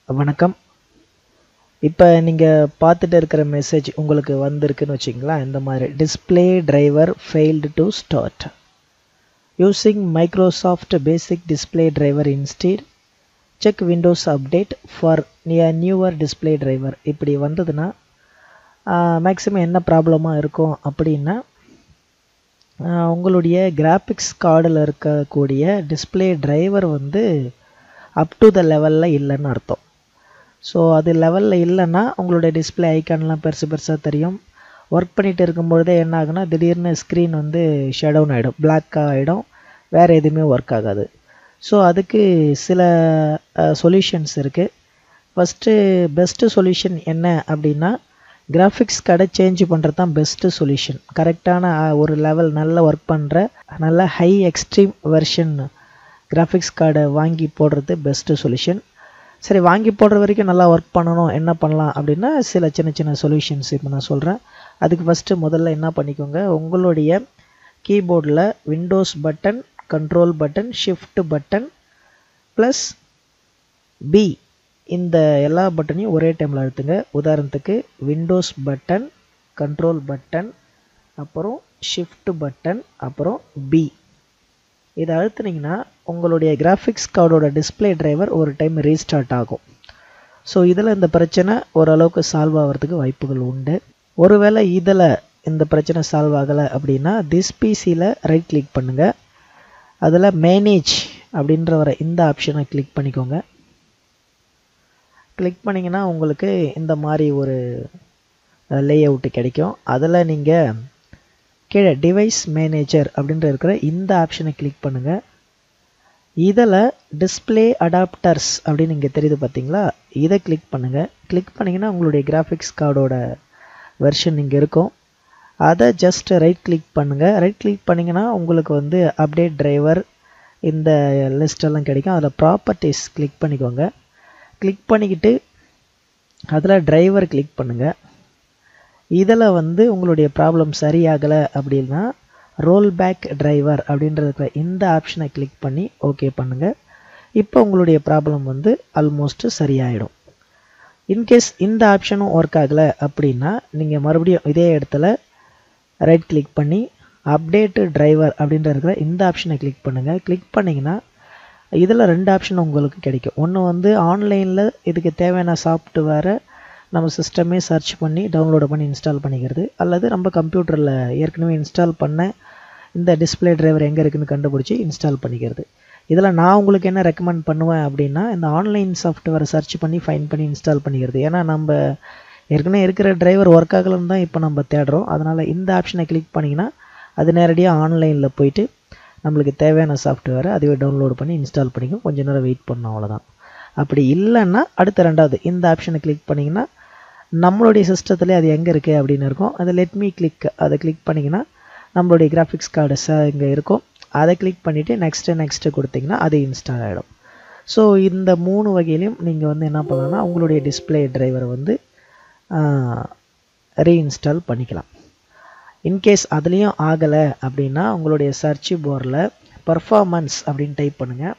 வணக்கம் இப்போ நீங்கள் பார்த்துட்டு இருக்கிற மெசேஜ் உங்களுக்கு வந்திருக்குன்னு வச்சிங்களேன் இந்த மாதிரி display driver failed to start using Microsoft basic display driver instead check Windows update for near newer display driver இப்படி வந்ததுன்னா மேக்ஸிமம் என்ன ப்ராப்ளமாக இருக்கும் அப்படின்னா ஆஹ் உங்களுடைய கிராஃபிக்ஸ் கார்டில் இருக்கக்கூடிய டிஸ்பிளே டிரைவர் வந்து அப் டு த லெவலில் இல்லைன்னு அர்த்தம் ஸோ அது லெவலில் இல்லைன்னா உங்களுடைய டிஸ்பிளே ஐக்கான்லாம் பெருசு பெருசாக தெரியும் ஒர்க் பண்ணிகிட்டு இருக்கும்பொழுதே என்ன ஆகுனா திடீர்னு ஸ்க்ரீன் வந்து ஷடவுன் ஆகிடும் பிளாக் ஆகிடும் வேறு எதுவுமே ஒர்க் ஆகாது ஸோ அதுக்கு சில சொல்யூஷன்ஸ் இருக்குது ஃபஸ்ட்டு பெஸ்ட்டு சொல்யூஷன் என்ன அப்படின்னா கிராஃபிக்ஸ் கார்டை சேஞ்ச் பண்ணுறது தான் பெஸ்ட்டு சொல்யூஷன் கரெக்டான ஒரு லெவல் நல்ல ஒர்க் பண்ணுற நல்ல ஹை எக்ஸ்ட்ரீம் வெர்ஷன் கிராஃபிக்ஸ் கார்டை வாங்கி போடுறது பெஸ்ட்டு சொல்யூஷன் சரி வாங்கி போடுற வரைக்கும் நல்லா ஒர்க் பண்ணணும் என்ன பண்ணலாம் அப்படின்னா சில சின்ன சின்ன சொல்யூஷன்ஸ் இப்போ நான் சொல்கிறேன் அதுக்கு ஃபஸ்ட்டு முதல்ல என்ன பண்ணிக்கோங்க உங்களுடைய கீபோர்டில் Windows button control button shift button plus P இந்த எல்லா பட்டனையும் ஒரே டைமில் அழுத்துங்க உதாரணத்துக்கு விண்டோஸ் பட்டன் கண்ட்ரோல் பட்டன் அப்புறம் ஷிஃப்ட் பட்டன் அப்புறம் பி இதை அழுத்துனீங்கன்னா உங்களுடைய கிராஃபிக்ஸ் கார்டோட டிஸ்பிளே டிரைவர் ஒரு டைம் ரீஸ்டார்ட் ஆகும் ஸோ இதில் இந்த பிரச்சனை ஓரளவுக்கு சால்வ் ஆகிறதுக்கு வாய்ப்புகள் உண்டு ஒருவேளை இதில் இந்த பிரச்சனை சால்வ் ஆகலை அப்படின்னா திஸ் பிசியில் ரைட் கிளிக் பண்ணுங்கள் அதில் மேனேஜ் அப்படின்ற வர இந்த ஆப்ஷனை கிளிக் பண்ணிக்கோங்க கிளிக் பண்ணிங்கன்னா உங்களுக்கு இந்த மாதிரி ஒரு லே அவுட்டு கிடைக்கும் அதில் நீங்கள் கீழே டிவைஸ் மேனேஜர் அப்படின்ற இருக்கிற இந்த ஆப்ஷனை கிளிக் பண்ணுங்கள் இதில் டிஸ்பிளே அடாப்டர்ஸ் அப்படின்னு இங்கே தெரியுது பார்த்தீங்களா இதை கிளிக் பண்ணுங்கள் கிளிக் பண்ணிங்கன்னா உங்களுடைய கிராஃபிக்ஸ் கார்டோட வெர்ஷன் இங்கே இருக்கும் அதை ஜஸ்ட் ரைட் கிளிக் பண்ணுங்கள் ரைட் கிளிக் பண்ணிங்கன்னா உங்களுக்கு வந்து அப்டேட் டிரைவர் இந்த லிஸ்டெல்லாம் கிடைக்கும் அதில் ப்ராப்பர்ட்டிஸ் கிளிக் பண்ணிக்கோங்க கிளிக் பண்ணிக்கிட்டு அதில் டிரைவர் கிளிக் பண்ணுங்கள் இதில் வந்து உங்களுடைய ப்ராப்ளம் சரியாகலை அப்படின்னா ரோல் பேக் டிரைவர் அப்படின்றதுக்கு இந்த ஆப்ஷனை கிளிக் பண்ணி ஓகே பண்ணுங்கள் இப்போ உங்களுடைய ப்ராப்ளம் வந்து ஆல்மோஸ்ட் சரியாயிடும் இன்கேஸ் இந்த ஆப்ஷனும் ஒர்க் ஆகலை அப்படின்னா நீங்கள் மறுபடியும் இதே இடத்துல ரைட் கிளிக் பண்ணி அப்டேட்டு டிரைவர் அப்படின்ற இருக்கிற இந்த ஆப்ஷனை கிளிக் பண்ணுங்கள் கிளிக் பண்ணிங்கன்னா இதில் ரெண்டு ஆப்ஷன் உங்களுக்கு கிடைக்கும் ஒன்று வந்து ஆன்லைனில் இதுக்கு தேவையான சாஃப்ட்வேரை நம்ம சிஸ்டமே சர்ச் பண்ணி டவுன்லோடு பண்ணி இன்ஸ்டால் பண்ணிக்கிறது அல்லது நம்ம கம்ப்யூட்டரில் ஏற்கனவே இன்ஸ்டால் பண்ண இந்த டிஸ்பிளே டிரைவர் எங்கே இருக்குதுன்னு கண்டுபிடிச்சி இன்ஸ்டால் பண்ணிக்கிறது இதில் நான் உங்களுக்கு என்ன ரெக்கமெண்ட் பண்ணுவேன் அப்படின்னா இந்த ஆன்லைன் சாஃப்ட்வேரை சர்ச் பண்ணி ஃபைன் பண்ணி இன்ஸ்டால் பண்ணிக்கிறது ஏன்னா நம்ம ஏற்கனவே இருக்கிற டிரைவர் ஒர்க் ஆகலன்னு தான் இப்போ நம்ம தேடுறோம் அதனால் இந்த ஆப்ஷனை கிளிக் பண்ணிங்கன்னா அது நேரடியாக ஆன்லைனில் போயிட்டு நம்மளுக்கு தேவையான சாஃப்ட்வேரை அதுவே டவுன்லோட் பண்ணி இன்ஸ்டால் பண்ணிக்கும் கொஞ்சம் நேரம் வெயிட் பண்ணணும் அவ்வளோதான் அப்படி இல்லைன்னா அடுத்த ரெண்டாவது இந்த ஆப்ஷனை கிளிக் பண்ணிங்கன்னா நம்மளுடைய சிஸ்டத்துலேயே அது எங்கே இருக்குது அப்படின்னு இருக்கும் அதை லெட் மீ கிளிக் அதை கிளிக் பண்ணிங்கன்னா நம்மளுடைய கிராஃபிக்ஸ் கார்டு ச இங்கே இருக்கும் அதை கிளிக் பண்ணிவிட்டு நெக்ஸ்ட்டு நெக்ஸ்ட்டு கொடுத்தீங்கன்னா அது இன்ஸ்டால் ஆகிடும் ஸோ இந்த மூணு வகையிலையும் நீங்கள் வந்து என்ன பண்ணலாம்னா உங்களுடைய டிஸ்பிளே டிரைவரை வந்து ரீஇன்ஸ்டால் பண்ணிக்கலாம் இன்கேஸ் அதுலேயும் ஆகலை அப்படின்னா உங்களுடைய சர்ச் போரில் பர்ஃபார்மன்ஸ் அப்படின்னு டைப் பண்ணுங்கள்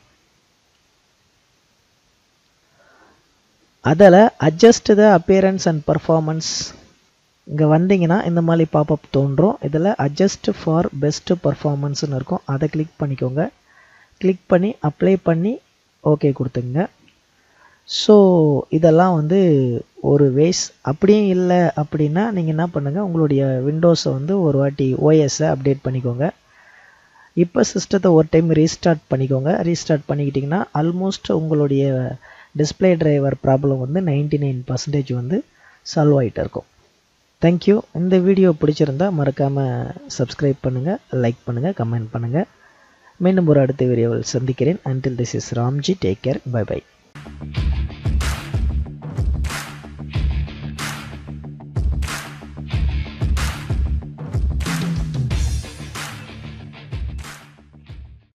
அதில் adjust the appearance and performance இங்கே வந்தீங்கன்னா இந்த மாதிரி பாப்பப் தோன்றும் இதில் அட்ஜஸ்ட் ஃபார் பெஸ்ட்டு பர்ஃபார்மன்ஸ்னு இருக்கும் அதை கிளிக் பண்ணிக்கோங்க கிளிக் பண்ணி அப்ளை பண்ணி ஓகே கொடுத்துங்க ஸோ இதெல்லாம் வந்து ஒரு வேஸ் அப்படியும் இல்லை அப்படின்னா நீங்கள் என்ன பண்ணுங்கள் உங்களுடைய விண்டோஸை வந்து ஒரு வாட்டி ஓஎஸை அப்டேட் பண்ணிக்கோங்க இப்போ சிஸ்டத்தை ஒரு டைம் ரீஸ்டார்ட் பண்ணிக்கோங்க ரீஸ்டார்ட் பண்ணிக்கிட்டிங்கன்னா ஆல்மோஸ்ட் உங்களுடைய டிஸ்பிளே டிரைவர் ப்ராப்ளம் வந்து நைன்டி நைன் பர்சன்டேஜ் வந்து சால்வ் ஆகிட்டு இருக்கும் தேங்க்யூ இந்த வீடியோ பிடிச்சிருந்தா மறக்காமல் சப்ஸ்கிரைப் பண்ணுங்கள் லைக் பண்ணுங்கள் கமெண்ட் பண்ணுங்கள் மீண்டும் ஒரு அடுத்த வீடியோவில் சந்திக்கிறேன் until this is Ramji take care bye by